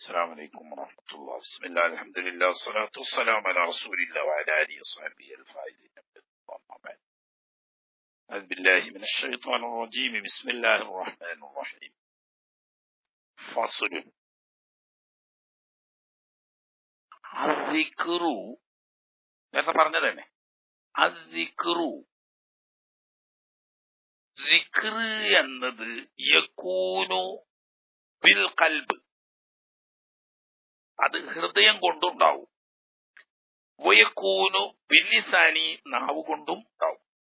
السلام عليكم ورحمة الله بسم الله الحمد لله والصلاة والسلام على رسول الله وعلى آله وصحبه الفائزين أما بعد أعوذ بالله من الشيطان الرجيم بسم الله الرحمن الرحيم فصل الذكر നേരത്തെ പറഞ്ഞത് തന്നെ അസിക്റു സിക്ർ എന്നത് യക്കൂനു ബിൽ കൽബ് അത് ഹൃദയം കൊണ്ടുണ്ടാവും വയക്കൂനു ബില്ലിസാനി നാവ് കൊണ്ടും ഉണ്ടാവും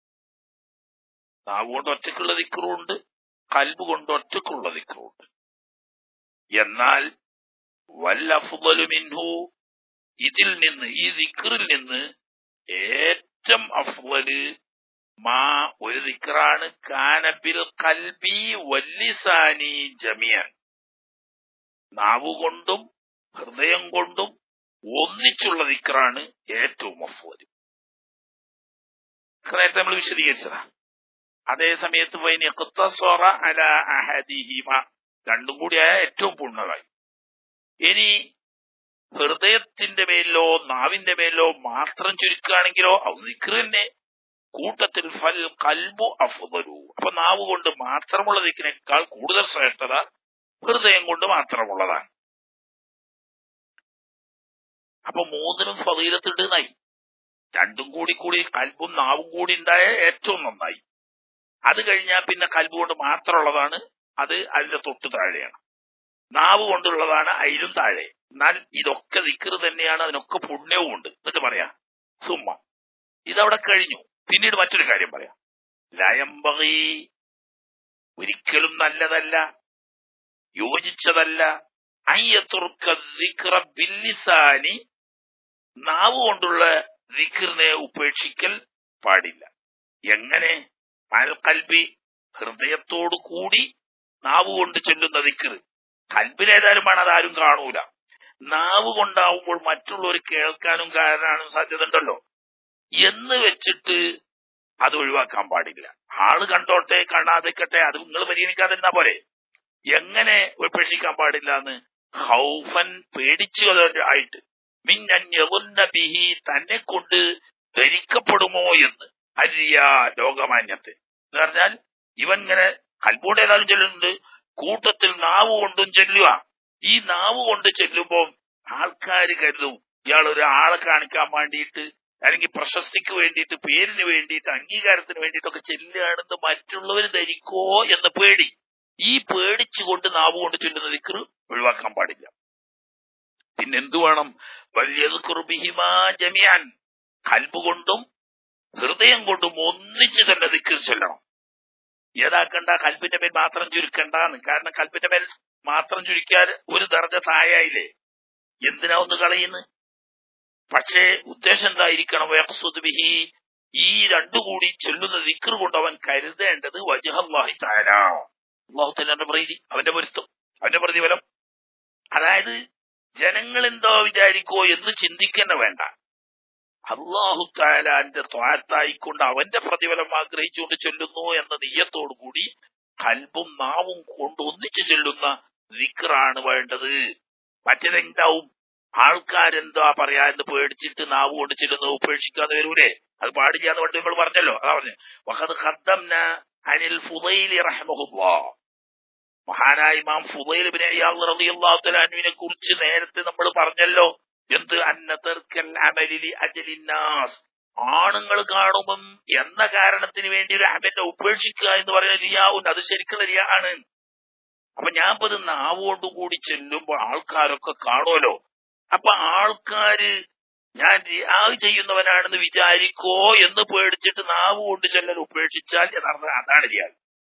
നാവ് കൊണ്ട് ഒറ്റക്കുള്ള ദിക്കറുണ്ട് കൽബ് കൊണ്ട് ഒറ്റക്കുള്ള ദിക്കറുണ്ട് എന്നാൽ വല്ലഫുദലു മിൻഹു ഇതിൽ നിന്ന് ഈ ദിക്കറിൽ നിന്ന് ഏറ്റവും അഫ്വല് മാ ഒരു ദിക്കറാണ് കാനബിൽ കൽബി വല്ലിസാനി ജമിയൻ നാവ് കൊണ്ടും ഹൃദയം കൊണ്ടും ഒന്നിച്ചുള്ള ദിക്കറാണ് ഏറ്റവും അഫ്വല് നേരത്തെ നമ്മൾ വിശദീകരിച്ചതാ അതേ സമയത്ത് വൈനിഖ്തസ്വറ അല അഹദിഹിമ രണ്ടും കൂടിയായ ഏറ്റവും പൂർണ്ണമായി ഇനി ഹൃദയത്തിന്റെ മേലിലോ നാവിന്റെ മേലിലോ മാത്രം ചുരുക്കുകയാണെങ്കിലോ ദിക്ർ തന്നെ കൂട്ടത്തിൽ ഫൽ കൽബു അഫുദലു അപ്പൊ നാവ് കൊണ്ട് മാത്രമുള്ള ദിക്കിനേക്കാൾ കൂടുതൽ ശ്രേഷ്ഠത ഹൃദയം കൊണ്ട് മാത്രമുള്ളതാണ് അപ്പൊ മൂന്നിനും ഫതീലത്തുണ്ട് എന്നായി രണ്ടും കൂടി കൂടി കൽബും നാവും കൂടി ഉണ്ടായ ഏറ്റവും നന്നായി അത് കഴിഞ്ഞാൽ പിന്നെ കൽബ് കൊണ്ട് മാത്രമുള്ളതാണ് അത് അതിന്റെ തൊട്ട് താഴെയാണ് നാവ് കൊണ്ടുള്ളതാണ് അതിലും താഴെ എന്നാൽ ഇതൊക്കെ ദിക്കർ തന്നെയാണ് അതിനൊക്കെ പുണ്യവും ഉണ്ട് എന്നിട്ട് പറയാം സുമ്മ ഇതവിടെ കഴിഞ്ഞു പിന്നീട് മറ്റൊരു കാര്യം പറയാം ലയംബകി ഒരിക്കലും നല്ലതല്ല യോജിച്ചതല്ല ബില്ലിസാനി നാവ് കൊണ്ടുള്ള ദിക്കറിനെ ഉപേക്ഷിക്കൽ പാടില്ല എങ്ങനെ കൽബി ഹൃദയത്തോടു കൂടി നാവ് കൊണ്ട് ചെല്ലുന്ന ദിക്കർ കൽബിലേതായാലും വേണം അതാരും കാണൂല നാവ് കൊണ്ടാവുമ്പോൾ മറ്റുള്ളവർ കേൾക്കാനും കാരണാനും സാധ്യത ഉണ്ടല്ലോ എന്ന് വെച്ചിട്ട് അത് ഒഴിവാക്കാൻ പാടില്ല ആള് കണ്ടോട്ടെ കാണാതിക്കട്ടെ അത് നിങ്ങൾ പരിഗണിക്കാതിരുന്നാ പോലെ എങ്ങനെ ഉപേക്ഷിക്കാൻ പാടില്ല എന്ന് ഹൗഫൻ പേടിച്ചു ആയിട്ട് മിന്നഞ്ഞ ബിഹി തന്നെ കൊണ്ട് ധരിക്കപ്പെടുമോ എന്ന് അരിയ ലോകമാന്യത്തെ എന്ന് പറഞ്ഞാൽ ഇവൻ ഇങ്ങനെ കൽബോടെ ഏതായാലും ചെല്ലുന്നുണ്ട് കൂട്ടത്തിൽ നാവ് കൊണ്ടും ചെല്ലുക ഈ നാവ് കൊണ്ട് ചെല്ലുമ്പോ ആൾക്കാർ കരുതും ഇയാൾ ഒരാളെ കാണിക്കാൻ വേണ്ടിയിട്ട് അല്ലെങ്കിൽ പ്രശസ്തിക്ക് വേണ്ടിയിട്ട് പേരിന് വേണ്ടിയിട്ട് അംഗീകാരത്തിന് വേണ്ടിയിട്ടൊക്കെ ചെല്ലുകയാണെന്ന് മറ്റുള്ളവർ ധരിക്കോ എന്ന് പേടി ഈ പേടിച്ചുകൊണ്ട് നാവ് കൊണ്ട് ചൊല്ലുന്ന ദിക്കറ് ഒഴിവാക്കാൻ പാടില്ല പിന്നെ എന്തു വേണം വലിയത് കുർബിഹിമാ ജമിയാൻ കൽബ് കൊണ്ടും ഹൃദയം കൊണ്ടും ഒന്നിച്ച് തന്നെ ദിക്കർ ചൊല്ലണം ഏതാക്കണ്ട കൽപ്പിന്റെ മേൽ മാത്രം ചുരുക്കണ്ടാന്ന് കാരണം കൽപ്പിന്റെ മേൽ മാത്രം ചുരുക്കിയാൽ ഒരു ദർജ തായായില്ലേ എന്തിനാ ഒന്ന് കളയുന്നു പക്ഷേ ഉദ്ദേശം എന്തായിരിക്കണം ബിഹി ഈ രണ്ടു കൂടി ചൊല്ലുന്ന ദിക്കർ കൊണ്ട് അവൻ കരുതേണ്ടത് വജഹല്ലാഹി താര അള്ളാഹു തന്റെ പ്രീതി അവന്റെ പൊരുത്തം അവന്റെ പ്രതിഫലം അതായത് ജനങ്ങൾ എന്തോ വിചാരിക്കോ എന്ന് ചിന്തിക്കേണ്ട വേണ്ട അള്ളാഹു താലാന്റെ ത്വാത്തായിക്കൊണ്ട് അവന്റെ പ്രതിഫലം ആഗ്രഹിച്ചുകൊണ്ട് ചൊല്ലുന്നു എന്ന നീയത്തോടു കൂടി കൽബും നാവും കൊണ്ട് ഒന്നിച്ചു ചൊല്ലുന്ന വിക്റാണ് വേണ്ടത് മറ്റേതെന്താവും ആൾക്കാരെന്താ പറയാ എന്ന് പേടിച്ചിട്ട് നാവ് കൊണ്ട് ചെല്ലുന്നത് ഉപേക്ഷിക്കാതെ വരൂലേ അത് പാടില്ല എന്ന് പണ്ട് നിങ്ങൾ പറഞ്ഞല്ലോ അതാ പറഞ്ഞു വഖദ് ഖദ്ദംന അനിൽ ഫുദൈലി റഹ്മഹുല്ലാ മഹാനായ ഇമാം ഫുദൈൽ ബിൻ ഇയാദ് റളിയല്ലാഹു തആല അൻഹുവിനെ കുറിച്ച് നേരത്തെ നമ്മൾ പറഞ്ഞല്ലോ എന്ത് അന്നതർക്കൽ അമലിലി അജലിന്നാസ് ആണുങ്ങൾ കാണുമ്പം എന്ന കാരണത്തിന് വേണ്ടി ഒരു അമലിനെ ഉപേക്ഷിക്കുക എന്ന് പറയുന്ന റിയാവുണ്ട് അത് ശരിക്കുള്ള റിയ ആണ് അപ്പൊ ഞാൻ ഇപ്പൊ ഇത് നാവോട് കൂടി ചെല്ലുമ്പോൾ ആൾക്കാരൊക്കെ കാണുമല്ലോ അപ്പൊ ആൾക്കാര് ഞാൻ റിയാ ചെയ്യുന്നവനാണെന്ന് വിചാരിക്കോ എന്ന് പേടിച്ചിട്ട് നാവ് കൊണ്ട് ചെല്ലൽ ഉപേക്ഷിച്ചാൽ യഥാർത്ഥ അതാണ് റിയാ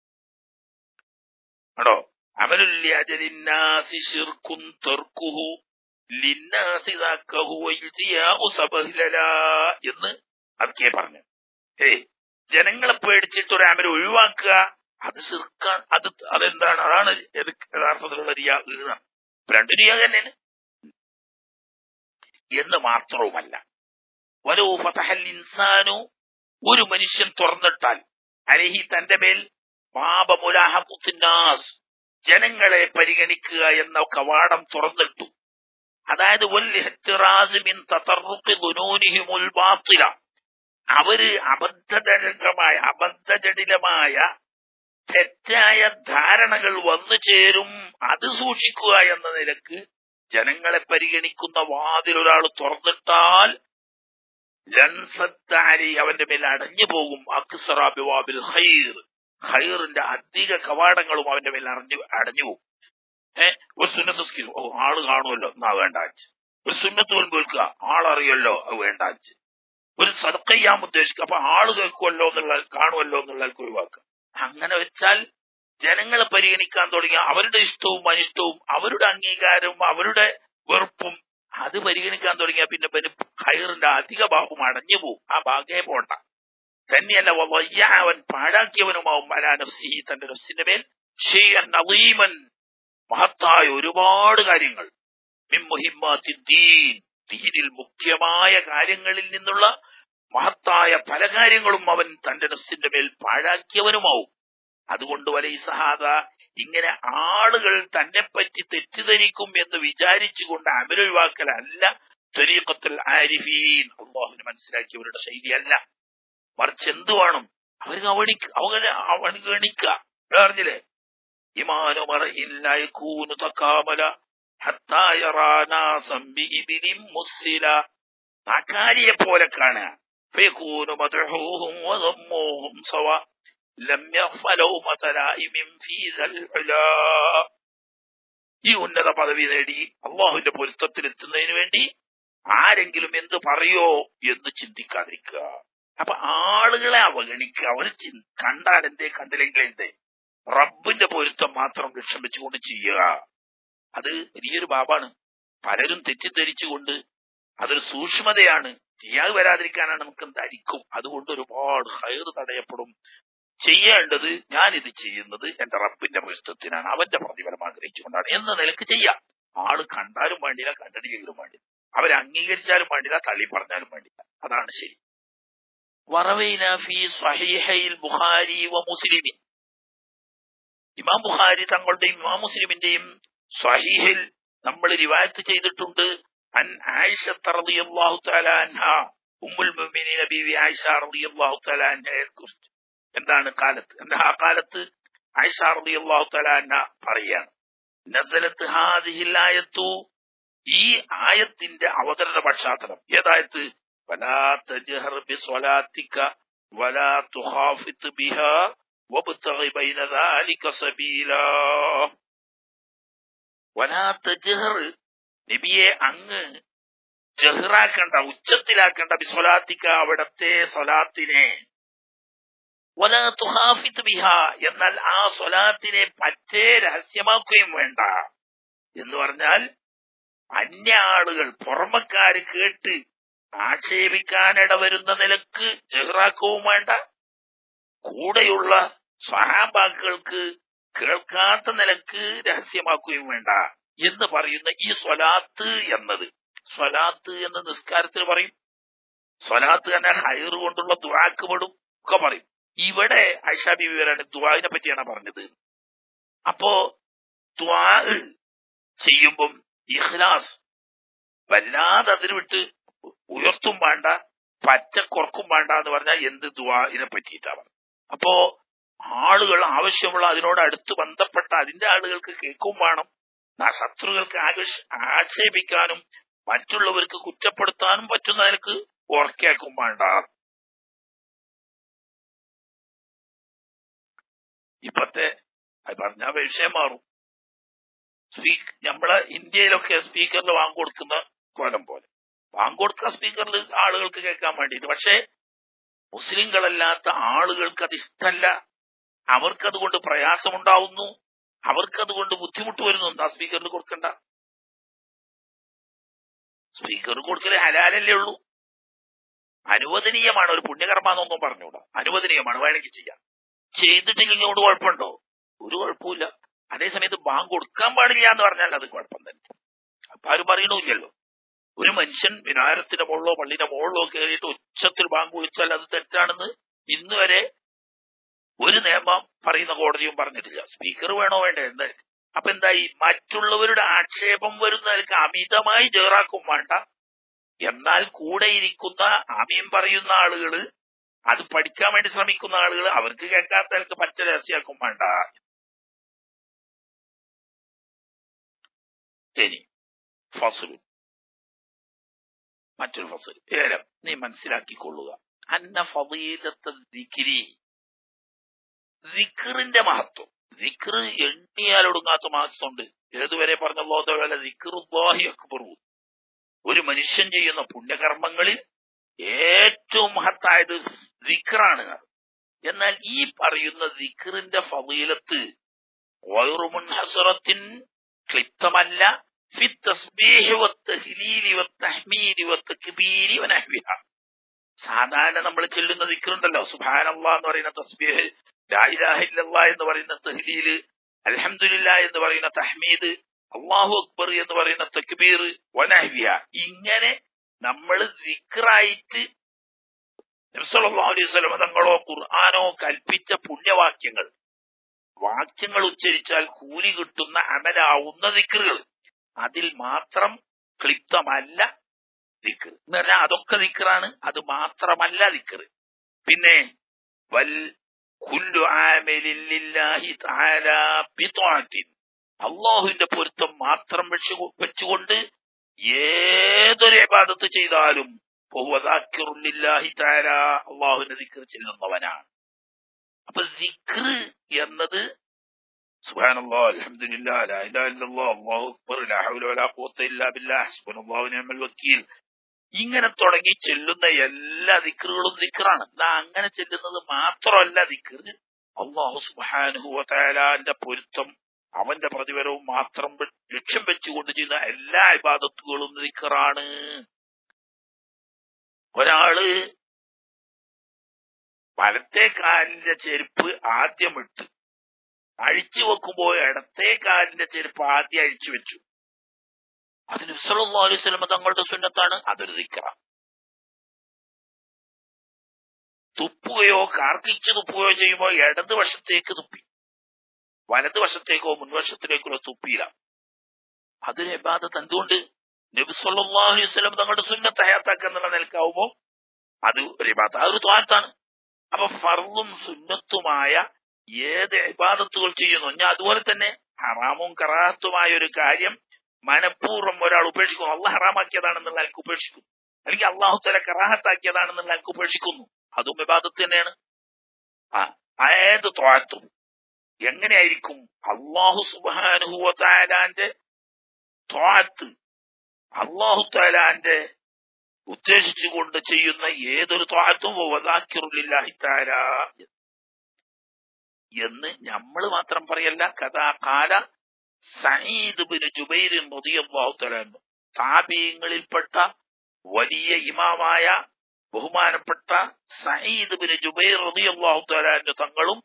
ആണോ അമലുല്യാജലിന്നാസി ശിർക്കുൻ തെർക്കുഹു എന്ന് അതൊക്കെ പറഞ്ഞു ഏ ജനങ്ങളെ പേടിച്ചിട്ട് ഒരു അമൽ ഒഴിവാക്കുക അത് സിർക്കാൻ അത് അതെന്താണ് അതാണ് യഥാർത്ഥത്തിലുള്ള റിയാ രണ്ട് റിയാ തന്നെയാണ് എന്ന് മാത്രവുമല്ല വലോ ഫതഹൽ ഇൻസാനു ഒരു മനുഷ്യൻ തുറന്നിട്ടാൽ അലഹി തന്റെ മേൽ പാപമുലാഹുനാസ് ജനങ്ങളെ പരിഗണിക്കുക എന്ന കവാടം തുറന്നിട്ടു അതായത് വല്ലിഹ്തിറാസിമിൻ തതറുഖി ദുനൂനിഹിമുൽ ബാത്തില അവര് അബദ്ധജനകമായ അബദ്ധജടിലമായ തെറ്റായ ധാരണകൾ വന്നു ചേരും അത് സൂക്ഷിക്കുക എന്ന നിലക്ക് ജനങ്ങളെ പരിഗണിക്കുന്ന വാതിൽ ഒരാൾ തുറന്നിട്ടാൽ ലൻസത്താരി അവന്റെ മേൽ അടഞ്ഞു പോകും അക്സറാബിവാബിൽ ഹൈർ ഹൈറിന്റെ അധിക കവാടങ്ങളും അവന്റെ മേൽ അടഞ്ഞു അടഞ്ഞു പോകും ഏഹ് ഒരു സുന്നത്ത് സ്കിൽ ഓ ആള് കാണുമല്ലോ എന്നാ വേണ്ട അച്ഛൻ ഒരു സുന്നത്ത് മുൻപ് വെക്കുക ആളറിയല്ലോ അത് വേണ്ട അച്ഛൻ ഒരു സദക്ക ചെയ്യാൻ ഉദ്ദേശിക്കുക അപ്പൊ ആള് കേൾക്കുമല്ലോ എന്നുള്ള കാണുമല്ലോ എന്നുള്ള ഒഴിവാക്കുക അങ്ങനെ വെച്ചാൽ ജനങ്ങളെ പരിഗണിക്കാൻ തുടങ്ങിയ അവരുടെ ഇഷ്ടവും അനിഷ്ടവും അവരുടെ അംഗീകാരവും അവരുടെ വെറുപ്പും അത് പരിഗണിക്കാൻ തുടങ്ങിയ പിന്നെ പിന്നെ ഹൈറിന്റെ അധിക ഭാഗം അടഞ്ഞു പോവും ആ ഭാഗേ പോണ്ട തന്നെയല്ല വയ്യ അവൻ പാഴാക്കിയവനുമാവും അലാ നഫ്സിഹി തന്റെ നഫ്സിന്റെ മേൽ ഷെയ്യൻ നവീമൻ മഹത്തായ ഒരുപാട് കാര്യങ്ങൾ മിൻ മുഹിമ്മാത്തി ദീൻ ദീനിൽ മുഖ്യമായ കാര്യങ്ങളിൽ നിന്നുള്ള മഹത്തായ പല കാര്യങ്ങളും അവൻ തന്റെ നഫ്സിന്റെ മേൽ പാഴാക്കിയവനുമാവും അതുകൊണ്ട് വലൈ സഹാദ ഇങ്ങനെ ആളുകൾ തന്നെപ്പറ്റി തെറ്റിദ്ധരിക്കും എന്ന് വിചാരിച്ചുകൊണ്ട് അമരൊഴിവാക്കലല്ല ത്വരീഖത്തുൽ ആരിഫീൻ അള്ളാഹുവിന് മനസ്സിലാക്കിയവരുടെ ശൈലിയല്ല മറിച്ച് എന്ത് വേണം അവർക്ക് അവണിക്ക് അവനെ അവഗണിക്കുക പറഞ്ഞില്ലേ ഇമാനു മറയില്ലായൂന് തക്കാമല മുസ്സില നാക്കാരിയെ പോലെ കാണുക ഫയകൂനു മദ്ഹൂഹും വദമ്മുഹും സവ ലം യഖ്ഫലൂ മതലായിമിൻ ഫീ ദൽ ഉലാ ഈ ഉന്നത പദവി നേടി അള്ളാഹുവിന്റെ പൊരുത്തത്തിലെത്തുന്നതിന് വേണ്ടി ആരെങ്കിലും എന്ത് പറയോ എന്ന് ചിന്തിക്കാതിരിക്കുക അപ്പൊ ആളുകളെ അവഗണിക്കുക അവർ കണ്ടാൽ എന്തേ കണ്ടില്ലെങ്കിൽ എന്തേ റബ്ബിന്റെ പൊരുത്തം മാത്രം ലക്ഷ്യം വെച്ചുകൊണ്ട് ചെയ്യുക അത് വലിയൊരു ബാബാണ് പലരും തെറ്റിദ്ധരിച്ചുകൊണ്ട് അതൊരു സൂക്ഷ്മതയാണ് ചെയ്യാതെ വരാതിരിക്കാനാണ് നമുക്ക് എന്തായിരിക്കും അതുകൊണ്ട് ഒരുപാട് ഹയർ തടയപ്പെടും ചെയ്യേണ്ടത് ഞാൻ ഇത് ചെയ്യുന്നത് എന്റെ റബ്ബിന്റെ പൊരുത്തത്തിനാണ് അവന്റെ പ്രതിഫലം ആഗ്രഹിച്ചുകൊണ്ടാണ് എന്ന നിലക്ക് ചെയ്യാം ആള് കണ്ടാലും വേണ്ടില്ല കണ്ടില്ലെങ്കിലും വേണ്ടില്ല അവരെ അംഗീകരിച്ചാലും വേണ്ടില്ല തള്ളി പറഞ്ഞാലും വേണ്ടില്ല അതാണ് ശരി വറവൈന ഫി സ്വഹീഹയിൽ ബുഖാരി വ മുസ്ലിമിൻ ഇമാം ബുഖാരി തങ്ങളുടെയും ഇമാം മുസ്ലിമിന്റെയും സ്വഹീഹിൽ നമ്മൾ റിവായത്ത് ചെയ്തിട്ടുണ്ട് അൻ ആയിഷ റളിയല്ലാഹു തആല അൻഹ ഉമ്മുൽ മുഅ്മിനീന ബീവി ആയിഷ റളിയല്ലാഹു തആല അൻഹയെ കുറിച്ച് എന്താണ് കാലത്ത് എന്താ ആ കാലത്ത് ആയിഷ റളിയല്ലാഹു തആല അൻഹ പറയാണ് നസലത്ത് ഹാദിഹിൽ ആയത്തു ഈ ആയത്തിന്റെ അവതരണ പശ്ചാത്തലം ഏതായത്ത് വലാ തജ്ഹർ ബിസ്വലാത്തിക വലാ തുഖാഫിത് ബിഹാ വബ്തഗി ബൈന ദാലിക സബീലാ വലാ തജ്ഹർ നബിയെ അങ്ങ് ജഹ്റാക്കണ്ട ഉച്ചത്തിലാക്കണ്ട ബിസ്വലാത്തിക്ക അവിടത്തെ സ്വലാത്തിനെ വലാ തുഹാഫിത് ബിഹ എന്നാൽ ആ സ്വലാത്തിനെ പറ്റേ രഹസ്യമാക്കുകയും വേണ്ട എന്ന് പറഞ്ഞാൽ അന്യ ആളുകൾ പുറമക്കാര് കേട്ട് ആക്ഷേപിക്കാനിട വരുന്ന നിലക്ക് ജഹ്റാക്കവും വേണ്ട കൂടെയുള്ള സഹാബാക്കൾക്ക് കേൾക്കാത്ത നിലക്ക് രഹസ്യമാക്കുകയും വേണ്ട എന്ന് പറയുന്ന ഈ സ്വലാത്ത് എന്നത് സ്വലാത്ത് എന്ന് നിസ്കാരത്തിൽ പറയും സ്വലാത്ത് തന്നെ ഹൈർ കൊണ്ടുള്ള ദുവാക്ക് പെടും ഒക്കെ പറയും ഇവിടെ ഐഷാ ബി വിവരാണ് ദുവാവിനെ പറ്റിയാണ് പറഞ്ഞത് അപ്പോ ദ്വാ ചെയ്യുമ്പം ഇഖ്ലാസ് വല്ലാതെ അതിന് വിട്ട് ഉയർത്തും വേണ്ട പറ്റ കുറക്കും വേണ്ട എന്ന് പറഞ്ഞാൽ എന്ത് ദ്വാഇനെ പറ്റിയിട്ടാണ് അപ്പോ ആളുകൾ ആവശ്യമുള്ള അതിനോട് അടുത്ത് ബന്ധപ്പെട്ട അതിന്റെ ആളുകൾക്ക് കേൾക്കും വേണം ശത്രുക്കൾക്ക് ആക്ഷേപിക്കാനും മറ്റുള്ളവർക്ക് കുറ്റപ്പെടുത്താനും പറ്റുന്ന നിലക്ക് ഉറക്കാക്കും വേണ്ട ഇപ്പത്തെ പറഞ്ഞ വിഷയം മാറും സ്പീക്ക് നമ്മളെ ഇന്ത്യയിലൊക്കെ സ്പീക്കറിൽ വാങ്ങിക്കൊടുക്കുന്ന കോലം പോലെ വാങ്ങിക്കൊടുക്കുക സ്പീക്കറിൽ ആളുകൾക്ക് കേൾക്കാൻ വേണ്ടിയിട്ട് പക്ഷേ മുസ്ലിങ്ങളല്ലാത്ത ആളുകൾക്ക് അത് ഇഷ്ടമല്ല അവർക്കതുകൊണ്ട് പ്രയാസമുണ്ടാവുന്നു അവർക്കതുകൊണ്ട് ബുദ്ധിമുട്ട് വരുന്നു എന്താ സ്പീക്കറിൽ കൊടുക്കണ്ട സ്പീക്കർ കൊടുക്കല് ഹലാലല്ലേ ഉള്ളൂ അനുവദനീയമാണ് ഒരു പുണ്യകർമ്മന്നൊന്നും പറഞ്ഞുകൂടാ അനുവദനീയമാണ് വേണമെങ്കിൽ ചെയ്യാം ചെയ്തിട്ടില്ലെങ്കിൽ കൊണ്ട് കുഴപ്പമുണ്ടോ ഒരു കുഴപ്പമില്ല അതേസമയത്ത് ബാങ്ക് കൊടുക്കാൻ പാടില്ല എന്ന് പറഞ്ഞാൽ അത് കുഴപ്പം തന്നെ അപ്പൊ ആരും പറയണില്ലല്ലോ ഒരു മനുഷ്യൻ വിനാരത്തിന്റെ മുകളിലോ പള്ളിയുടെ മുകളിലോ കയറിയിട്ട് ഉച്ചത്തിൽ ബാങ്ക് വിളിച്ചാൽ അത് തെറ്റാണെന്ന് ഇന്ന് വരെ ഒരു നിയമം പറയുന്ന കോടതിയും പറഞ്ഞിട്ടില്ല സ്പീക്കർ വേണോ വേണ്ട എന്താ അപ്പൊ എന്തായി മറ്റുള്ളവരുടെ ആക്ഷേപം വരുന്നവർക്ക് അമിതമായി ജേറാക്കും വേണ്ട എന്നാൽ കൂടെ ഇരിക്കുന്ന ആമീൻ പറയുന്ന ആളുകള് അത് പഠിക്കാൻ വേണ്ടി ശ്രമിക്കുന്ന ആളുകൾ അവർക്ക് കേൾക്കാത്തവർക്ക് പച്ച രഹസ്യാക്കും വേണ്ട ഇനി ഫസുൽ മറ്റൊരു ഫസുൽ ഏലം നീ മനസ്സിലാക്കിക്കൊള്ളുക അന്ന ഫീലത്തെ ദിക്കിരി ദിക്കറിന്റെ മഹത്വം ദിക്ർ എണ്ണിയാലൊടുങ്ങാത്ത മഹത്വമുണ്ട് ഏതുവരെ പറഞ്ഞല്ലോ അതുപോലെ ദിക്റുല്ലാഹി അക്ബറു ഒരു മനുഷ്യൻ ചെയ്യുന്ന പുണ്യകർമ്മങ്ങളിൽ ഏറ്റവും മഹത്തായത് ദിക്റാണ് എന്നാൽ ഈ പറയുന്ന ദിക്റിന്റെ ഫീലത്ത് മുൻഹസറത്തിൻ ക്ലിപ്തമല്ല ഫി തസ്ബീഹ് വത്തഹ്ലീലി വത്തഹ്മീദി വത്തക്ബീരി വനഹ്വിഹ സാധാരണ നമ്മൾ ചെല്ലുന്ന ദിക്റുണ്ടല്ലോ സുബ്ഹാനല്ലാഹ് എന്ന് പറയുന്ന തസ്ബീഹ് ലാ ഇലാഹ ഇല്ലല്ലാഹ് എന്ന് പറയുന്ന തഹ്ലീല് അൽഹംദുലില്ലാ എന്ന് പറയുന്ന തഹ്മീദ് അള്ളാഹു അക്ബർ എന്ന് പറയുന്ന തക്ബീർ വനഹ്വിയ ഇങ്ങനെ നമ്മൾ ദിക്റായിട്ട് നബ്സല്ലാ അലൈഹി സ്വലമ തങ്ങളോ ഖുർആാനോ കൽപ്പിച്ച പുണ്യവാക്യങ്ങൾ വാക്യങ്ങൾ ഉച്ചരിച്ചാൽ കൂലി കിട്ടുന്ന അമലാവുന്ന ദിക്റുകൾ അതിൽ മാത്രം ക്ലിപ്തമല്ല ദിക്ർ എന്ന് പറഞ്ഞാൽ അതൊക്കെ ദിക്റാണ് അത് മാത്രമല്ല ദിക്ർ പിന്നെ വൽ കുല്ലു ആമലില്ലാഹി തആല ബിത്വാത്തിൻ അള്ളാഹുവിന്റെ പൊരുത്തം മാത്രം വെച്ചു വെച്ചുകൊണ്ട് ഏതൊരു ഇബാദത്ത് ചെയ്താലും ബഹുവതാക്കിറുല്ലാഹി താര അള്ളാഹുവിന്റെ ദിക്ർ ചെല്ലുന്നവനാണ് അപ്പൊ ദിക്ർ എന്നത് സുബ്ഹാനല്ലാഹ് അൽഹംദുലില്ലാഹ് ലാ ഇലാഹ ഇല്ലല്ലാഹ് അല്ലാഹു അക്ബർ ലാ ഹൗല വലാ ഖുവത ഇല്ലാ ബില്ലാഹ് ഹസ്ബുനല്ലാഹു നിഅമൽ വക്കീൽ ഇങ്ങനെ തുടങ്ങി ചെല്ലുന്ന എല്ലാ ദിക്റുകളും ദിക്റാണ് എന്നാ അങ്ങനെ ചെല്ലുന്നത് മാത്രമല്ല ദിക്ർ അള്ളാഹു സുബ്ഹാനഹു വതആലാന്റെ പൊരുത്തം അവന്റെ പ്രതിഫലവും മാത്രം ലക്ഷ്യം വെച്ചുകൊണ്ട് ചെയ്യുന്ന എല്ലാ ഇബാദത്തുകളും ദിക്റാണ് ഒരാള് വലത്തെ കാലിന്റെ ചെരുപ്പ് ആദ്യം ഇട്ട് അഴിച്ചു വെക്കുമ്പോൾ ഇടത്തെ കാലിന്റെ ചെരുപ്പ് ആദ്യം അഴിച്ചു വെച്ചു അതിന് വിസലല്ലാ അലൈഹി സ്വലമ തങ്ങളുടെ സുന്നത്താണ് അതൊരു ദിക്ര തുപ്പുകയോ കാർക്കിച്ച് തുപ്പുകയോ ചെയ്യുമ്പോൾ ഇടത് വശത്തേക്ക് തുപ്പി വലതുവശത്തേക്കോ മുൻവശത്തിലേക്കോ തുപ്പിയില്ല അതൊരു എബാദത്ത് എന്തുകൊണ്ട് നബി സല്ലല്ലാഹു അലൈഹി വസല്ലം തങ്ങളുടെ സുന്നത്ത് ഹയാത്താക്കുന്നുള്ള നിലക്കാവുമ്പോ അത് ഒരു ഇബാദത്ത് അതൊരു ത്വാത്താണ് അപ്പൊ ഫർളും സുന്നത്തുമായ ഏത് ഇബാദത്തുകൾ ചെയ്യുന്നു ഞാൻ അതുപോലെ തന്നെ ഹറാമും കറാഹത്തുമായ ഒരു കാര്യം മനഃപൂർവ്വം ഒരാൾ ഉപേക്ഷിക്കുന്നു അള്ളാഹ് ഹറാമാക്കിയതാണെന്നുള്ള എനിക്ക് ഉപേക്ഷിക്കുന്നു അല്ലെങ്കിൽ അള്ളാഹു തല കറാഹത്താക്കിയതാണെന്നുള്ള എനിക്ക് ഉപേക്ഷിക്കുന്നു അതും വിവാദത്ത് തന്നെയാണ് ആ ഏത് ത്വാത്തും എങ്ങനെയായിരിക്കും അള്ളാഹു സുബാനുഹുവ താലാന്റെ ത്വാത്ത് അള്ളാഹു താലാന്റെ ഉദ്ദേശിച്ചുകൊണ്ട് ചെയ്യുന്ന ഏതൊരു ത്വാത്തും വദാക്കിറുലില്ലാഹി താല എന്ന് നമ്മൾ മാത്രം പറയല്ല കഥാ കാല സഈദ് ബിൻ ജുബൈർ റളിയല്ലാഹു തആല താബീങ്ങളിൽപ്പെട്ട വലിയ ഇമാമായ ബഹുമാനപ്പെട്ട സഈദ് ബിൻ ജുബൈർ റളിയല്ലാഹു തആല തങ്ങളും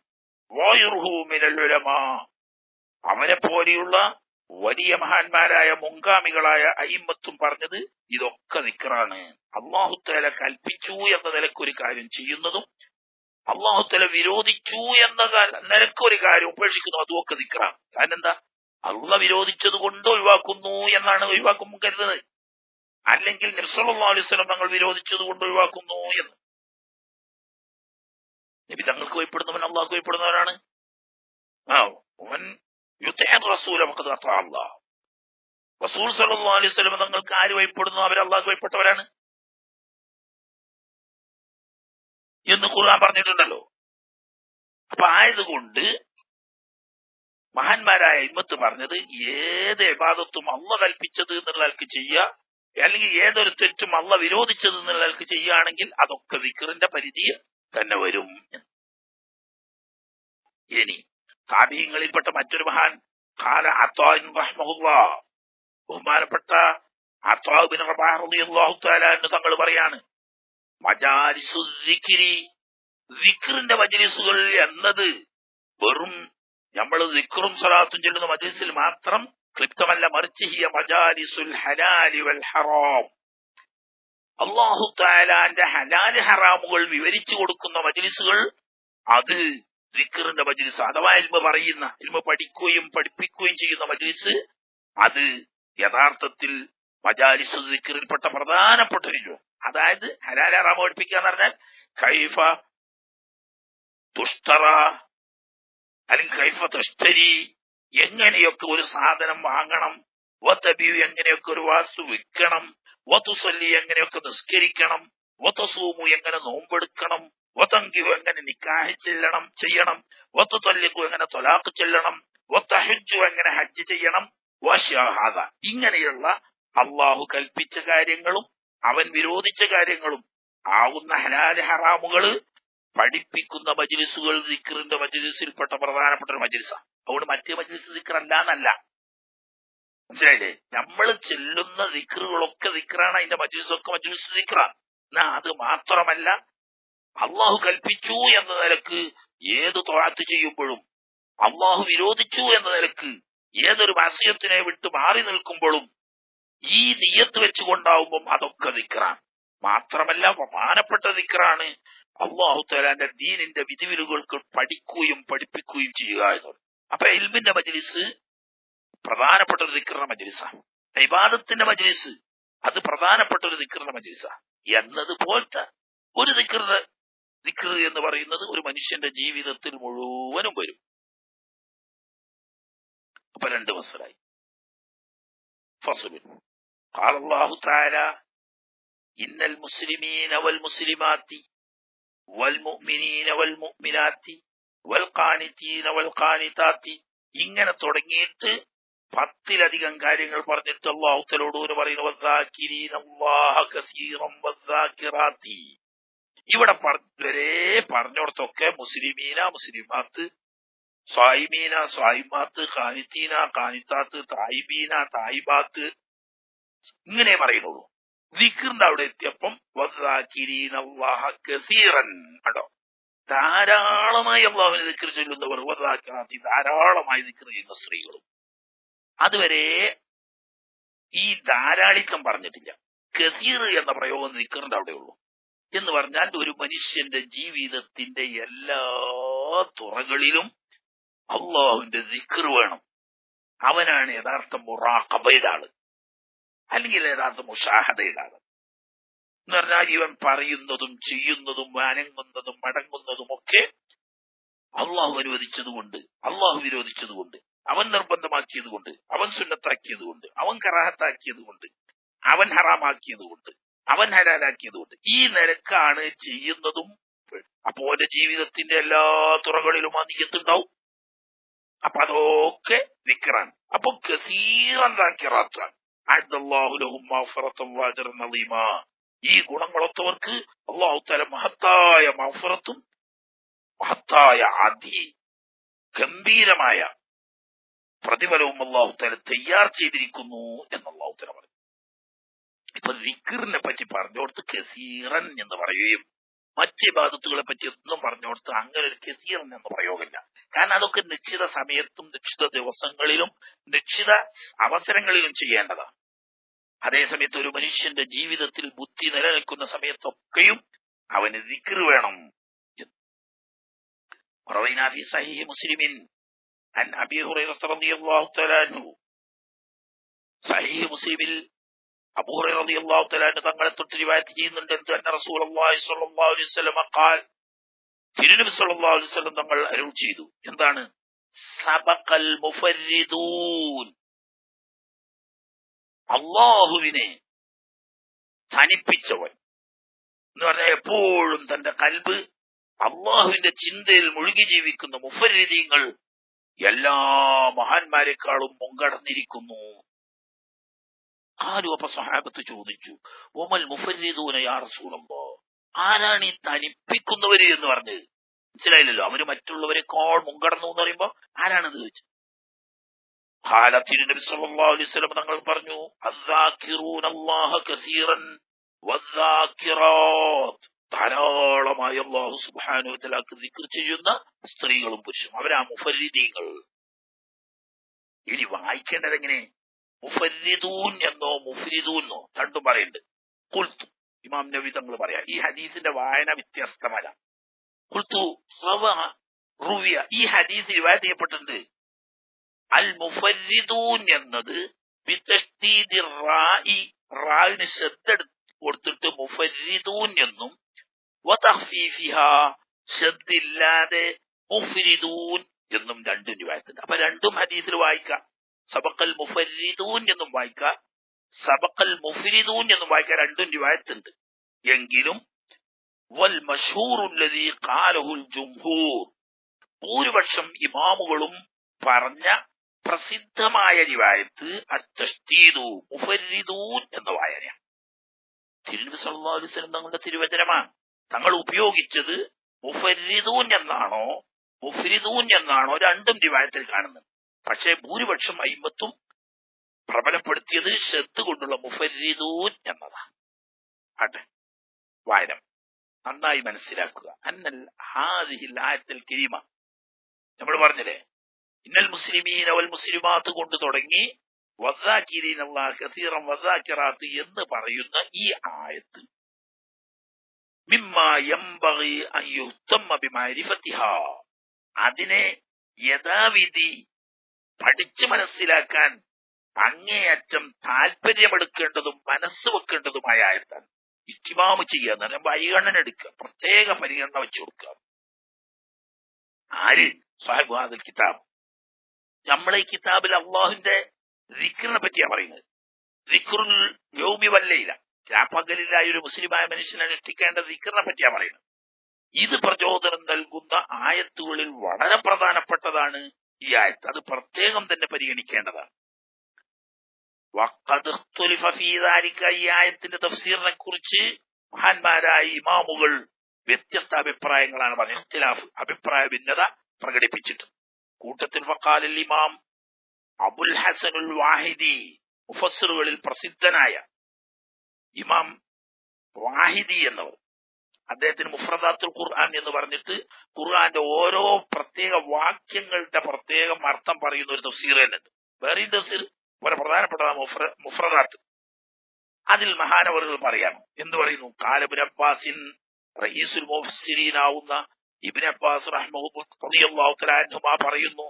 അവനെ പോലെയുള്ള വലിയ മഹാന്മാരായ മുൻഗാമികളായ അയിമത്തും പറഞ്ഞത് ഇതൊക്കെ നിക്കറാണ് അള്ളാഹുത്തല കൽപ്പിച്ചു എന്ന നിലക്കൊരു കാര്യം ചെയ്യുന്നതും അള്ളാഹുത്തല വിരോധിച്ചു എന്ന നിലക്കൊരു കാര്യം ഉപേക്ഷിക്കുന്നു അതുമൊക്കെ നിക്കറാണ് കാരണം എന്താ അള്ള വിരോധിച്ചത് കൊണ്ട് ഒഴിവാക്കുന്നു എന്നാണ് ഒഴിവാക്കും കരുതുന്നത് അല്ലെങ്കിൽ നിർസലാ അലൈവലം തങ്ങൾ വിരോധിച്ചത് കൊണ്ട് ഒഴിവാക്കുന്നു എന്ന് നബി തങ്ങൾക്ക് ഭയപ്പെടുന്നവൻ അള്ളാഹ് ഭയപ്പെടുന്നവരാണ് ആ അവൻ റസൂൽ നമുക്ക് അള്ളാഹ് റസൂൽ സല്ലാ അലൈഹി സ്വലം തങ്ങൾക്ക് ആര് ഭയപ്പെടുന്നു അവർ അള്ളാഹ് ഭയപ്പെട്ടവരാണ് എന്ന് ഖുർആൻ പറഞ്ഞിട്ടുണ്ടല്ലോ അപ്പൊ ആയതുകൊണ്ട് മഹാന്മാരായ ഇമ്മത്ത് പറഞ്ഞത് ഏത് എബാദത്തും അള്ള കൽപ്പിച്ചത് എന്നുള്ളവർക്ക് ചെയ്യുക അല്ലെങ്കിൽ ഏതൊരു തെറ്റും അള്ള വിരോധിച്ചത് എന്നുള്ളവർക്ക് ചെയ്യുകയാണെങ്കിൽ അതൊക്കെ വിക്റിന്റെ പരിധിയിൽ തന്നെ വരും ഇനി താബീങ്ങളിൽപ്പെട്ട മറ്റൊരു മഹാൻ ഖാല അത്താൻ റഹ്മഹുല്ല ബഹുമാനപ്പെട്ട അത്താബിൻ റബാഹു എന്ന് തങ്ങൾ പറയാണ് മജാലിസു വിക്റിന്റെ മജലിസുകൾ എന്നത് വെറും നമ്മൾ വിക്റും സ്വലാത്തും ചെല്ലുന്ന മജലിസിൽ മാത്രം ക്ലിപ്തമല്ല മറിച്ച് ഹിയ മജാലിസുൽ ഹലാലി വൽ ഹറാം അള്ളാഹു താലാന്റെ ഹലാല് ഹറാമുകൾ വിവരിച്ചു കൊടുക്കുന്ന മജലിസുകൾ അത് ദിക്കറിന്റെ മജ്ലിസ് അഥവാ ഇൽമ പറയുന്ന ഇൽമ പഠിക്കുകയും പഠിപ്പിക്കുകയും ചെയ്യുന്ന മജ്ലിസ് അത് യഥാർത്ഥത്തിൽ മജാലിസ് ദിക്കറിൽപ്പെട്ട പ്രധാനപ്പെട്ട ഒരു ജോ അതായത് ഹലാലാറാമ പഠിപ്പിക്കുക എന്ന് പറഞ്ഞാൽ കൈഫ തുഷ്ടറ അല്ലെങ്കിൽ കൈഫ തുഷ്ടരി എങ്ങനെയൊക്കെ ഒരു സാധനം വാങ്ങണം വത്തബിയു എങ്ങനെയൊക്കെ ഒരു വാസ്തു വിൽക്കണം വത്തുസല്ലി എങ്ങനെയൊക്കെ നിസ്കരിക്കണം വത്തസൂമു എങ്ങനെ നോമ്പെടുക്കണം വതങ്കിു എങ്ങനെ നിക്കാഹ് ചെല്ലണം ചെയ്യണം വത്തു തല്ലിക്കു എങ്ങനെ തൊലാഖ് ചെല്ലണം വത്തഹജ്ജു എങ്ങനെ ഹജ്ജ് ചെയ്യണം വശാഹാദ ഇങ്ങനെയുള്ള അള്ളാഹു കൽപ്പിച്ച കാര്യങ്ങളും അവൻ വിരോധിച്ച കാര്യങ്ങളും ആവുന്ന ഹലാല് ഹറാമുകള് പഠിപ്പിക്കുന്ന മജ്ലിസുകൾ ദിക്റിന്റെ മജ്ലിസിൽപ്പെട്ട പ്രധാനപ്പെട്ട ഒരു മജ്ലിസാണ് അതുകൊണ്ട് മറ്റേ മജ്ലിസ് ദിക്ർ അല്ല എന്നല്ല മനസ്സിലായില്ലേ നമ്മൾ ചെല്ലുന്ന ദിക്റുകളൊക്കെ ദിക്റാണ് അതിന്റെ മജ്ലിസൊക്കെ മജ്ലിസ് ദിക്റാണ് എന്നാ അത് മാത്രമല്ല അള്ളാഹു കൽപ്പിച്ചു എന്ന നിലക്ക് ഏത് തൊഴാത്ത് ചെയ്യുമ്പോഴും അള്ളാഹു വിരോധിച്ചു എന്ന നിലക്ക് ഏതൊരു മാസ്യത്തിനെ വിട്ട് മാറി നിൽക്കുമ്പോഴും ഈ നീയത്ത് വെച്ചുകൊണ്ടാവുമ്പം അതൊക്കെ ദിക്റാണ് മാത്രമല്ല പ്രധാനപ്പെട്ട ദിക്റാണ് അള്ളാഹു തലാന്റെ ദീനിന്റെ വിധിവിലുകൾക്ക് പഠിക്കുകയും പഠിപ്പിക്കുകയും ചെയ്യുക എന്നുള്ളത് അപ്പൊ ഇൽമിന്റെ മജ്ലിസ് പ്രധാനപ്പെട്ട ഒരു ദിക്റിന്റെ മജ്ലിസാണ് ഇബാദത്തിന്റെ മജ്ലിസ് അത് പ്രധാനപ്പെട്ട ഒരു ദിക്റിന്റെ മജ്ലിസാണ് എന്നതുപോലത്തെ ഒരു ദിക്റിന്റെ ദിക്ർ എന്ന് പറയുന്നത് ഒരു മനുഷ്യന്റെ ജീവിതത്തിൽ മുഴുവനും വരും അപ്പൊ രണ്ട് വസലായി ഫസുബിൻ قال الله تعالى إن المسلمين والمسلمات والمؤمنين والمؤمنات والقانتين والقانتات ഇങ്ങനെ തുടങ്ങിയിട്ട് പത്തിലധികം കാര്യങ്ങൾ പറഞ്ഞിട്ട് അള്ളാഹുത്തലോട് പറയുന്നു വദ്ദാക്കിരീന അല്ലാഹ കസീറൻ വദ്ദാക്കിറാത്തി ഇവിടെ വരെ പറഞ്ഞോടത്തൊക്കെ മുസ്ലിമീന മുസ്ലിമാത്ത് സ്വായിമീന സ്വായിമാത്ത് ഖാനിത്തീന ഖാനിത്താത്ത് തായിബീന തായിബാത്ത് ഇങ്ങനെ പറയുന്നുള്ളൂ വിക്റിന്റെ അവിടെ എത്തിയപ്പം കസീറൻ കണ്ടോ ധാരാളമായി അള്ളാഹുവിനെ ദിക്കർ ചൊല്ലുന്നവർ വദ്ദാക്കിറാത്തി ധാരാളമായി ദിക്കർ ചെയ്യുന്ന സ്ത്രീകളും അതുവരെ ഈ ധാരാളിത്തം പറഞ്ഞിട്ടില്ല കസീർ എന്ന പ്രയോഗം ദിക്കറിന്റെ അവിടെ ഉള്ളൂ എന്ന് പറഞ്ഞാൽ ഒരു മനുഷ്യന്റെ ജീവിതത്തിന്റെ എല്ലാ തുറകളിലും അള്ളാഹുവിന്റെ ദിക്കർ വേണം അവനാണ് യഥാർത്ഥ മുറാഖബയുടെ ആള് അല്ലെങ്കിൽ യഥാർത്ഥ മുഷാഹദയുടെ ആള് എന്ന് പറഞ്ഞാൽ ഇവൻ പറയുന്നതും ചെയ്യുന്നതും അനങ്ങുന്നതും മടങ്ങുന്നതും ഒക്കെ അള്ളാഹു അനുവദിച്ചതുകൊണ്ട് അള്ളാഹു വിരോധിച്ചതുകൊണ്ട് അവൻ നിർബന്ധമാക്കിയതുകൊണ്ട് അവൻ സുന്നത്താക്കിയതുകൊണ്ട് അവൻ കറാഹത്താക്കിയതുകൊണ്ട് അവൻ ഹറാമാക്കിയതുകൊണ്ട് അവൻ ഹലാലാക്കിയതുകൊണ്ട് ഈ നിരക്കാണ് ചെയ്യുന്നതും അപ്പോ ഓന്റെ ജീവിതത്തിന്റെ എല്ലാ തുറകളിലും ആ നീയത്തുണ്ടാവും അപ്പൊ അതൊക്കെ വിക്റാണ് അപ്പൊ കസീറന്താക്കിറാത്താണ് ഈ ഗുണങ്ങളൊത്തവർക്ക് അള്ളാഹു തല മഹത്തായ മഫറത്തും മഹത്തായ അതി ഗംഭീരമായ പ്രതിഫലവും അള്ളാഹു തല തയ്യാർ ചെയ്തിരിക്കുന്നു എന്ന് അള്ളാഹു തല പറഞ്ഞു ഇപ്പൊ ദിക്കറിനെ പറ്റി പറഞ്ഞോടത്ത് കസീറൻ എന്ന് പറയുകയും മറ്റ് ബാധത്തുകളെ പറ്റി ഒന്നും പറഞ്ഞോടത്ത് അങ്ങനെ ഒരു കസീറൻ എന്ന് പ്രയോഗമില്ല കാരണം അതൊക്കെ നിശ്ചിത സമയത്തും നിശ്ചിത ദിവസങ്ങളിലും നിശ്ചിത അവസരങ്ങളിലും ചെയ്യേണ്ടതാണ് അതേസമയത്ത് ഒരു മനുഷ്യന്റെ ജീവിതത്തിൽ ബുദ്ധി നിലനിൽക്കുന്ന സമയത്തൊക്കെയും അവന് ദിക്കർ വേണം റവൈനാഫി സഹീഹ് മുസ്ലിമിൻ عن أبي هريرة رضي الله تعالى عنه صحيح مسلم അബൂ ഹുറൈറ റളിയല്ലാഹു തആല തങ്ങളെ തൊട്ട് റിവായത്ത് ചെയ്യുന്നുണ്ട് എന്ത് അന്ന റസൂലുള്ളാഹി സ്വല്ലല്ലാഹു അലൈഹി വസല്ലം ഖാൽ തിരുനബി സ്വല്ലല്ലാഹു അലൈഹി വസല്ലം തങ്ങൾ അരുൾ ചെയ്തു എന്താണ് സബഖൽ മുഫരിദൂൻ അള്ളാഹുവിനെ തനിപ്പിച്ചവൻ എന്ന് പറഞ്ഞാൽ എപ്പോഴും തന്റെ കൽബ് അള്ളാഹുവിന്റെ ചിന്തയിൽ മുഴുകി ജീവിക്കുന്ന മുഫരീങ്ങൾ എല്ലാ മഹാന്മാരെക്കാളും മുൻകടന്നിരിക്കുന്നു ആരും അപ്പൊ സഹാബത്ത് ചോദിച്ചു ഒമൽ മുഫരീദൂന യാ റസൂലല്ലോ ആരാണ് ഈ തനിപ്പിക്കുന്നവര് എന്ന് പറഞ്ഞത് മനസ്സിലായില്ലല്ലോ അവര് മറ്റുള്ളവരെക്കാൾ മുൻകടന്നു എന്ന് പറയുമ്പോ ആരാണെന്ന് ചോദിച്ചു ഹാലത്തിന് നബി സല്ലല്ലാഹു അലൈഹി വസല്ലം തങ്ങൾ പറഞ്ഞു അസ്സാക്കിറൂന അല്ലാഹ കസീറൻ വസ്സാക്കിറാത്ത് ധാരാളമായി അള്ളാഹു സുബ്ഹാനഹു വതആലക്ക് ദിക്ർ ചെയ്യുന്ന സ്ത്രീകളും പുരുഷനും അവരാ മുഫരിദീങ്ങൾ ഇനി വായിക്കേണ്ടത് എങ്ങനെ മുഫരിദൂൻ എന്നോ മുഫരിദൂൻ എന്നോ രണ്ടും പറയുന്നുണ്ട് കുൽത്തു ഇമാം നബി തങ്ങൾ പറയാം ഈ ഹദീസിന്റെ വായന വ്യത്യസ്തമല്ല കുൽത്തു റവ റുവിയ ഈ ഹദീസ് റിവായത്ത് ചെയ്യപ്പെട്ടിട്ടുണ്ട് അൽ മുഫരിദൂൻ എന്നത് ബിതഷ്ദീദി റാഇ റായിന് ശ്രദ്ധ കൊടുത്തിട്ട് മുഫരിദൂൻ എന്നും വതഖ്ഫീഫിഹ ശ്രദ്ധില്ലാതെ മുഫരിദൂൻ എന്നും രണ്ടും റിവായത്തുണ്ട് അപ്പൊ രണ്ടും ഹദീസിൽ വായിക്കാം സബക്കൽ മുഫരിദൂൻ എന്നും വായിക്കാം സബക്കൽ മുഫരിദൂൻ എന്നും വായിക്കാം രണ്ടും റിവായത്തുണ്ട് എങ്കിലും വൽ മഷൂറുല്ലതി കാലഹുൽ ജുംഹൂർ ഭൂരിപക്ഷം ഇമാമുകളും പറഞ്ഞ പ്രസിദ്ധമായ റിവായത്ത് അത്തീതു മുഫരിദൂൻ എന്ന വായനയാണ് തിരുനബി സല്ലല്ലാഹു അലൈഹി വസല്ലം തങ്ങളുടെ തിരുവചനമാണ് തങ്ങൾ ഉപയോഗിച്ചത് മുഫരിദൂൻ എന്നാണോ മുഫരിദൂൻ എന്നാണോ രണ്ടും റിവായത്തിൽ കാണുന്നത് പക്ഷേ ഭൂരിപക്ഷം അയിമത്തും പ്രബലപ്പെടുത്തിയത് ശ്രദ്ധ കൊണ്ടുള്ള മുഫരിദൂൻ എന്നതാണ് ആട്ടെ വായനം നന്നായി മനസ്സിലാക്കുക അന്നൽ ഹാദിഹിൽ ആയത്തിൽ കിരിമ നമ്മൾ പറഞ്ഞില്ലേ ഇന്നൽ മുസ്ലിമീൻ അവൽ മുസ്ലിമാത്ത് കൊണ്ട് തുടങ്ങി വസാക്കിരീൻ അള്ളാഹ് കസീറം വസാക്കിറാത്ത് എന്ന് പറയുന്ന ഈ ആയത്ത് മിമ്മ യംബഗി അൻ യുഹ്തമ്മ ബിമഅരിഫത്തിഹാ അതിനെ യഥാവിധി പഠിച്ചു മനസ്സിലാക്കാൻ അങ്ങേയറ്റം താല്പര്യമെടുക്കേണ്ടതും മനസ്സ് വെക്കേണ്ടതുമായ ആയത്താണ് ഇറ്റിമാമ് ചെയ്യുക എന്ന് പറയുമ്പോൾ പരിഗണന എടുക്കുക പ്രത്യേക പരിഗണന വെച്ചു കൊടുക്കുക ആര് സാഹിബ് ഹാദൽ കിതാബ് നമ്മളെ ഈ കിതാബിൽ അള്ളാഹുവിന്റെ ദിക്റിനെ പറ്റിയാ പറയുന്നത് ദിക്റുൽ യോമി വല്ലയില്ല രാപ്പകലിലായ ഒരു മുസ്ലിമായ മനുഷ്യൻ അനുഷ്ഠിക്കേണ്ട ദിക്റിനെ പറ്റിയാ പറയുന്നത് ഇത് പ്രചോദനം നൽകുന്ന ആയത്തുകളിൽ വളരെ പ്രധാനപ്പെട്ടതാണ് ഈ ആയത്ത് അത് പ്രത്യേകം തന്നെ പരിഗണിക്കേണ്ടതാണ് വഖദ് ഇഖ്തുലിഫ ഫീ ദാലിക ഈ ആയത്തിന്റെ തഫ്സീറിനെ കുറിച്ച് മഹാന്മാരായ ഇമാമുകൾ വ്യത്യസ്ത അഭിപ്രായങ്ങളാണ് പറഞ്ഞത് ഇഖ്തിലാഫ് അഭിപ്രായ ഭിന്നത പ്രകടിപ്പിച്ചിട്ട് കൂട്ടത്തിൽ ഫക്കാലിൽ ഇമാം അബുൽ ഹസനുൽ വാഹിദി മുഫസ്സിറുകളിൽ പ്രസിദ്ധനായ ഇമാം വാഹിദി എന്നവർ അദ്ദേഹത്തിന് മുഫ്രദാത്തുൽ ഖുർആൻ എന്ന് പറഞ്ഞിട്ട് ഖുർആന്റെ ഓരോ പ്രത്യേക വാക്യങ്ങളുടെ പ്രത്യേകം അർത്ഥം പറയുന്ന ഒരു തഫ്സീർ തന്നെ ഉണ്ട് വേറെ തഫ്സീർ വളരെ പ്രധാനപ്പെട്ടതാണ് മുഫ്ര മുഫ്രദാത്ത് അതിൽ മഹാനവറുകൾ പറയാം എന്ത് പറയുന്നു കാലബുൻ അബ്ബാസിൻ റയീസുൽ മുഫസ്സിരീനാവുന്ന ഇബിൻ അബ്ബാസ് റഹ്മുമാ പറയുന്നു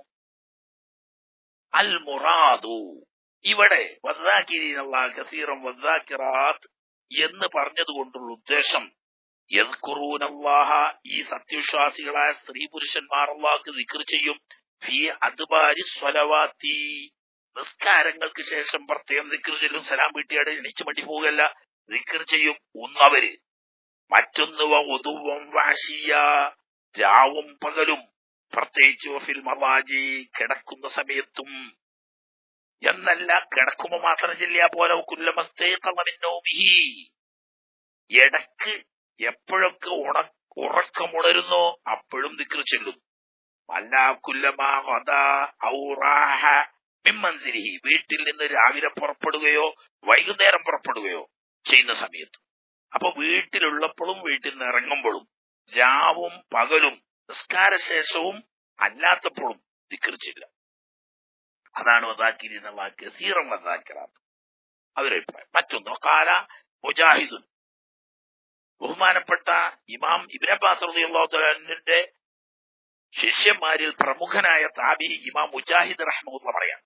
അൽ മുറാദു ഇവിടെ കസീറം വദ്ദാക്കിറാത്ത് എന്ന് പറഞ്ഞതുകൊണ്ടുള്ള ഉദ്ദേശം യദ്കുറൂനല്ലാഹ ഈ സത്യവിശ്വാസികളായ സ്ത്രീ പുരുഷന്മാർ അള്ളാഹ്ക്ക് ദിക്ർ ചെയ്യും ഫി അദ്ബാരി സ്വലവാത്തി നിസ്കാരങ്ങൾക്ക് ശേഷം പ്രത്യേകം ദിക്ർ ചൊല്ലും സലാം വീട്ടിയാടെ എണീച്ചു മണ്ടി പോകല്ല ദിക്ർ ചെയ്യും ഒന്നവര് മറ്റൊന്ന് ഉതുവം വാശിയ രാവും പകലും പ്രത്യേകിച്ച് വഫിൽ മവാജി കിടക്കുന്ന സമയത്തും എന്നല്ല കിടക്കുമ്പോ മാത്രം ചെല്ലിയാ പോലെ കുല്ലമസ്തേക്കമിന്നോമിഹി ഇടക്ക് എപ്പോഴൊക്കെ ഉണ ഉറക്കമുണരുന്നോ അപ്പോഴും ദിക്ർ ചെല്ലും അല്ല കുല്ലമാ ഔറാഹ മിമ്മൻസിരിഹി വീട്ടിൽ നിന്ന് രാവിലെ പുറപ്പെടുകയോ വൈകുന്നേരം പുറപ്പെടുകയോ ചെയ്യുന്ന സമയത്ത് അപ്പൊ വീട്ടിലുള്ളപ്പോഴും വീട്ടിൽ നിന്ന് ഇറങ്ങുമ്പോഴും രാവും പകലും നിസ്കാരശേഷവും അല്ലാത്തപ്പോഴും ധിക്കരിച്ചില്ല അതാണ് വതാക്കിരി എന്ന വാക്ക് സീറം വതാക്കിറാത്ത് അവരഭിപ്രായം മറ്റൊന്ന് കാല മുജാഹിദുൻ ബഹുമാനപ്പെട്ട ഇമാം ഇബ്നബാസ് റളിയല്ലാഹുവിന്റെ ശിഷ്യന്മാരിൽ പ്രമുഖനായ താബി ഇമാം മുജാഹിദ് റഹ്മുള്ള പറയാം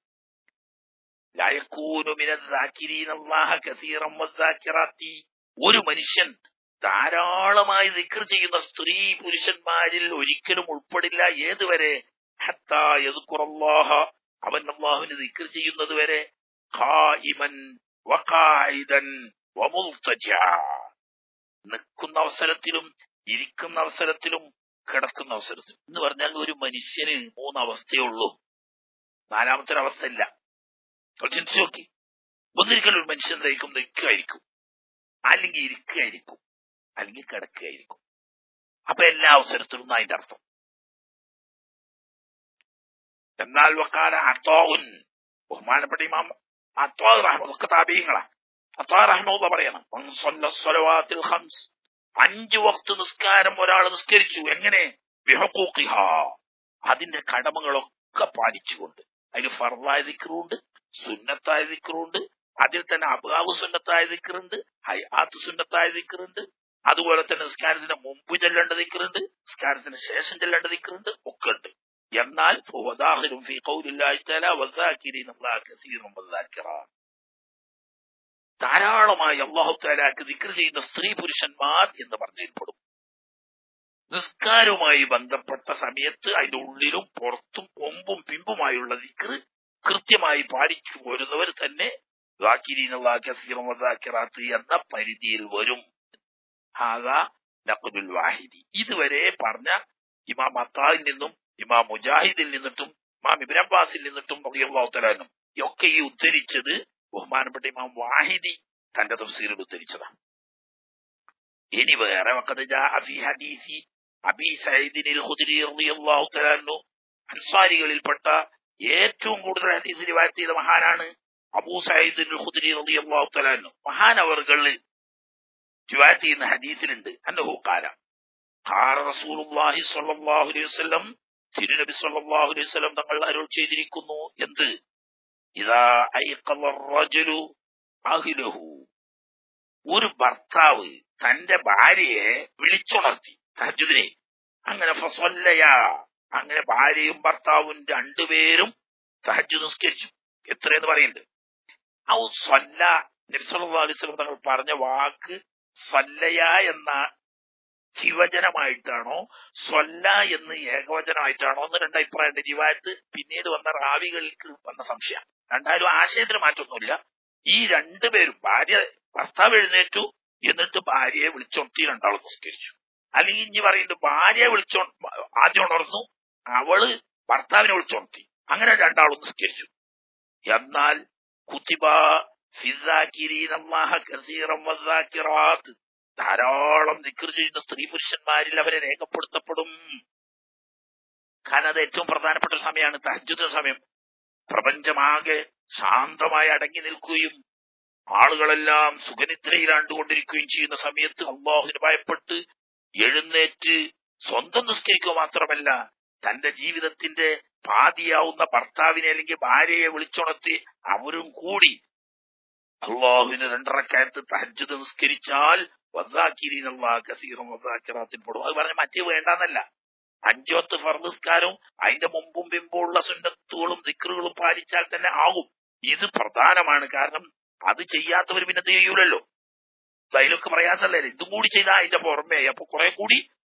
ഒരു മനുഷ്യൻ ധാരാളമായി ദിക്ർ ചെയ്യുന്ന സ്ത്രീ പുരുഷന്മാരിൽ ഒരിക്കലും ഉൾപ്പെടില്ല ഏതുവരെ അവൻ അള്ളാഹുവിന് ദിക്ർ ചെയ്യുന്നത് വരെ നിൽക്കുന്ന അവസരത്തിലും ഇരിക്കുന്ന അവസരത്തിലും കിടക്കുന്ന അവസരത്തിലും എന്ന് പറഞ്ഞാൽ ഒരു മനുഷ്യന് മൂന്ന് അവസ്ഥയേ ഉള്ളൂ നാലാമത്തെ അവസ്ഥ ഇല്ല ചിന്തിച്ചു നോക്കി ഒന്നിരിക്കലും ഒരു മനുഷ്യൻ ധരിക്കും നിൽക്കുകയായിരിക്കും അല്ലെങ്കിൽ ഇരിക്കുകയായിരിക്കും അല്ലെങ്കിൽ കിടക്കുകയായിരിക്കും അപ്പൊ എല്ലാ അവസരത്തിലും അതിന്റെ അർത്ഥം എന്നാൽ വക്കാല അത്തോൻ ബഹുമാനപ്പെട്ട ഇമാം അത്വാ റഹ്മൊക്കെ താപീയങ്ങളാ അത്വാ റഹ്മുള്ള പറയണം ഹംസ് അഞ്ചു വക്ത് നിസ്കാരം ഒരാൾ നിസ്കരിച്ചു എങ്ങനെ ബിഹക്കൂക്കിഹ അതിന്റെ കടമകളൊക്കെ പാലിച്ചുകൊണ്ട് അതിൽ ഫർദായ ദിക്റുണ്ട് സുന്നത്തായ ദിക്റുണ്ട് അതിൽ തന്നെ അബാബ് സുന്നത്തായ ദിക്റുണ്ട് ഹൈആത്ത് സുന്നത്തായ ദിക്റുണ്ട് അതുപോലെ തന്നെ നിസ്കാരത്തിന് മുമ്പ് ചെല്ലേണ്ട ദിക്കറുണ്ട് നിസ്കാരത്തിന് ശേഷം ചെല്ലേണ്ട ദിക്കറുണ്ട് ഒക്കെ ഉണ്ട് എന്നാൽ വദാഹിറും ഫീ ഖൗലില്ലാഹി തആല വദാകിരീന അല്ലാഹ കസീറൻ വദാകിറാൻ ധാരാളമായി അള്ളാഹു താലാക്ക് ദിക്ർ ചെയ്യുന്ന സ്ത്രീ പുരുഷന്മാർ എന്ന് പറഞ്ഞിൽപ്പെടും നിസ്കാരവുമായി ബന്ധപ്പെട്ട സമയത്ത് അതിന്റെ ഉള്ളിലും പുറത്തും കൊമ്പും പിമ്പുമായുള്ള ദിക്ർ കൃത്യമായി പാലിച്ചു പോരുന്നവർ തന്നെ വാക്കിരീനല്ലാക്കിറാത്ത് എന്ന പരിധിയിൽ വരും ഹാദാ നഖുലുൽ വാഹിദി ഇതുവരെ പറഞ്ഞ ഇമാം അത്തായിൽ നിന്നും ഇമാം മുജാഹിദിൽ നിന്നിട്ടും ഇമാം ഇബ്ൻ അബ്ബാസിൽ നിന്നിട്ടും റളിയല്ലാഹു ഒക്കെ ഈ ഉദ്ധരിച്ചത് ബഹുമാനപ്പെട്ട ഇമാം വാഹിദി തന്റെ തഫ്സീറിൽ ഉദ്ധരിച്ചതാണ് ഇനി വേറെ വഖദ് ജാഅ ഫീ ഹദീസി അബീ സഈദിനിൽ ഖുദ്രി റളിയല്ലാഹു തആല അൻഹു അൻസാരികളിൽപ്പെട്ട ഏറ്റവും കൂടുതൽ ഹദീസ് റിവായത്ത് ചെയ്ത മഹാനാണ് അബൂ സഈദിനിൽ ഖുദ്രി റളിയല്ലാഹു തആല അൻഹു മഹാൻ അവർകൾ റിവായത്ത് ചെയ്യുന്ന ഹദീസിലുണ്ട് അന്നഹു ഖാല ഖാല റസൂലുള്ളാഹി സ്വല്ലല്ലാഹു അലൈഹി വസല്ലം തിരുനബി സ്വല്ലല്ലാഹു അലൈഹി വസല്ലം തങ്ങൾ അരുൾ ചെയ്തിരിക്കുന്നു എന്ത് ഇതാ റജുലു അഹിലഹു ഒരു ഭർത്താവ് തന്റെ ഭാര്യയെ വിളിച്ചുണർത്തി തഹജുദിനെ അങ്ങനെ ഫസല്ലയാ അങ്ങനെ ഭാര്യയും ഭർത്താവും രണ്ടുപേരും തഹജു നിസ്കരിച്ചു എത്രയെന്ന് പറയുന്നുണ്ട് ഔ സല്ല നബ്സല്ലാ അലൈവലം തങ്ങൾ പറഞ്ഞ വാക്ക് സല്ലയ എന്ന ശിവജനമായിട്ടാണോ സ്വല്ല എന്ന് ഏകവചനമായിട്ടാണോ എന്ന് രണ്ട് അഭിപ്രായമുണ്ട് ജീവായത്ത് പിന്നീട് വന്ന റാവികൾക്ക് വന്ന സംശയം രണ്ടായാലും ആശയത്തിന് മാറ്റമൊന്നുമില്ല ഈ രണ്ടുപേരും ഭാര്യ ഭർത്താവ് എഴുന്നേറ്റു എന്നിട്ട് ഭാര്യയെ വിളിച്ചോണ്ടി രണ്ടാളും നിസ്കരിച്ചു അല്ലെങ്കിൽ ഇനി പറയുന്നുണ്ട് ഭാര്യയെ വിളിച്ചോ ആദ്യം ഉണർന്നു അവള് ഭർത്താവിനെ വിളിച്ചോണ്ടി അങ്ങനെ രണ്ടാളും നിസ്കരിച്ചു എന്നാൽ കുത്തിബ ധാരാളം നിക്കർ ചെയ്യുന്ന സ്ത്രീ പുരുഷന്മാരിൽ അവരെ രേഖപ്പെടുത്തപ്പെടും കാരണം അത് ഏറ്റവും പ്രധാനപ്പെട്ട ഒരു സമയമാണ് തഹജുദ സമയം പ്രപഞ്ചമാകെ ശാന്തമായി അടങ്ങി നിൽക്കുകയും ആളുകളെല്ലാം സുഖനിദ്രയിലാണ്ടുകൊണ്ടിരിക്കുകയും ചെയ്യുന്ന സമയത്ത് അള്ളാഹുവിന് ഭയപ്പെട്ട് എഴുന്നേറ്റ് സ്വന്തം നിസ്കരിക്കുക മാത്രമല്ല തന്റെ ജീവിതത്തിന്റെ പാതിയാവുന്ന ഭർത്താവിനെ അല്ലെങ്കിൽ ഭാര്യയെ വിളിച്ചുണർത്തി അവരും കൂടി അള്ളാഹുവിന് രണ്ടറക്കാലത്ത് തഹജ്ജുദ് നിസ്കരിച്ചാൽ കസീറും പെടും അത് പറഞ്ഞ മറ്റേ വേണ്ടെന്നല്ല അഞ്ചോത്ത് ഫർനിസ്കാരവും അതിന്റെ മുമ്പും പിമ്പുള്ള സുന്നത്തുകളും ദിക്റുകളും പാലിച്ചാൽ തന്നെ ആകും ഇത് പ്രധാനമാണ് കാരണം അത് ചെയ്യാത്തവർ പിന്നെ ചെയ്യൂലല്ലോ അതിലൊക്കെ പ്രയാസമല്ലേ ഇതും കൂടി ചെയ്താൽ അതിന്റെ പുറമെ അപ്പൊ കുറെ കൂടി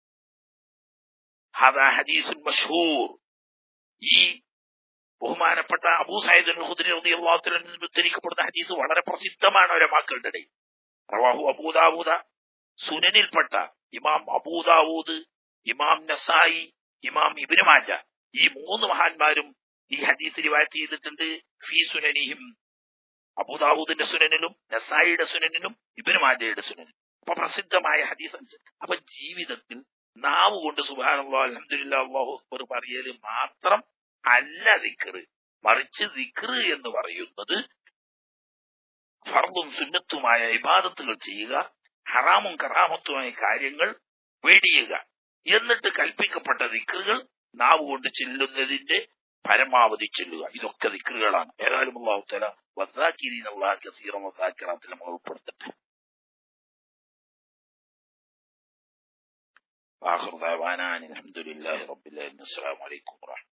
ഹദീസുൽ മഷൂർ ഈ ബഹുമാനപ്പെട്ട അബൂ സയ്യിദ് ഖുദ്രി റളിയല്ലാഹു അൻഹു ഉദ്ധരിക്കപ്പെടുന്ന ഹദീസ് വളരെ പ്രസിദ്ധമാണ് അവരെ മക്കളുടെ ഇടയിൽ റവാഹു അബൂദാവൂദ സുനനിൽപ്പെട്ട ഇമാം അബൂദാവൂദ് ഇമാം നസായി ഇമാം ഇബ്നു മാജ ഈ മൂന്ന് മഹാന്മാരും ഈ ഹദീസ് റിവായത്ത് ചെയ്തിട്ടുണ്ട് ഫീ സുനനിഹിം അബൂദാവൂദിന്റെ സുനനിലും നസായിയുടെ സുനനിലും ഇബ്നു മാജയുടെ സുനനിലും അപ്പൊ പ്രസിദ്ധമായ ഹദീസ് അനുസരിച്ച് അപ്പൊ ജീവിതത്തിൽ നാവ് കൊണ്ട് സുബാനുള്ള അലഹദില്ല അള്ളാഹു അക്ബർ പറയല് മാത്രം അല്ല ദിക്റ് മറിച്ച് ദിക്റ് എന്ന് പറയുന്നത് ഫർദും സുന്നത്തുമായ ഇബാദത്തുകൾ ചെയ്യുക ഹറാമും കറാമത്തുമായ കാര്യങ്ങൾ വെടിയുക എന്നിട്ട് കൽപ്പിക്കപ്പെട്ട ദിക്റുകൾ നാവ് കൊണ്ട് ചെല്ലുന്നതിന്റെ പരമാവധി ചെല്ലുക ഇതൊക്കെ ദിക്റുകളാണ് ഏതായാലും അള്ളാഹു തല വദ്ദാക്കിരീൻ അള്ളാഹ് കസീറം വദ്ദാക്കിറാത്തിൽ നമ്മൾ ഉൾപ്പെടുത്തട്ടെ آخر دعوانا أن الحمد لله رب العالمين السلام عليكم ورحمة